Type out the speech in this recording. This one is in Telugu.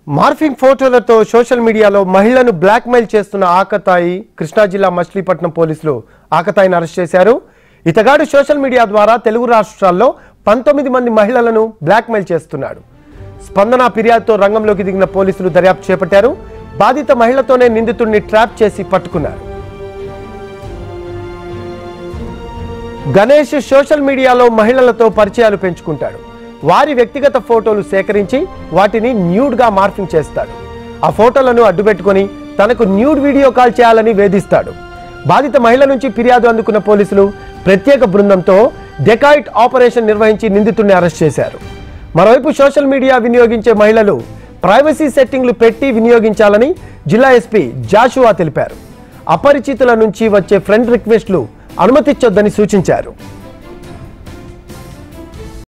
మార్ఫింగ్ ఫోటోలతో సోషల్ మీడియాలో మహిళను బ్లాక్మెయిల్ చేస్తున్న ఆకతాయి కృష్ణా జిల్లా మచిలీపట్నం పోలీసులు ఆకతాయిని అరెస్ట్ చేశారు ఇతగాడు సోషల్ మీడియా ద్వారా తెలుగు రాష్ట్రాల్లో పంతొమ్మిది మంది మహిళలను బ్లాక్మెయిల్ చేస్తున్నాడు స్పందన ఫిర్యాదుతో రంగంలోకి దిగిన పోలీసులు దర్యాప్తు చేపట్టారు బాధిత మహిళతోనే నిందితుడిని ట్రాప్ చేసి పట్టుకున్నారు గణేష్ సోషల్ మీడియాలో మహిళలతో పరిచయాలు పెంచుకుంటాడు వారి వ్యక్తిగత ఫోటోలు సేకరించి వాటిని న్యూడ్గా మార్ఫింగ్ చేస్తాడు ఆ ఫోటోలను అడ్డుపెట్టుకొని తనకు న్యూడ్ వీడియో కాల్ చేయాలని వేధిస్తాడు బాధిత మహిళ నుంచి ఫిర్యాదు అందుకున్న పోలీసులు ప్రత్యేక బృందంతో డెకాయిట్ ఆపరేషన్ నిర్వహించి నిందితుడిని అరెస్ట్ చేశారు మరోవైపు సోషల్ మీడియా వినియోగించే మహిళలు ప్రైవసీ సెట్టింగ్లు పెట్టి వినియోగించాలని జిల్లా ఎస్పీ జాషువా తెలిపారు అపరిచితుల నుంచి వచ్చే ఫ్రెండ్ రిక్వెస్ట్లు అనుమతించొద్దని సూచించారు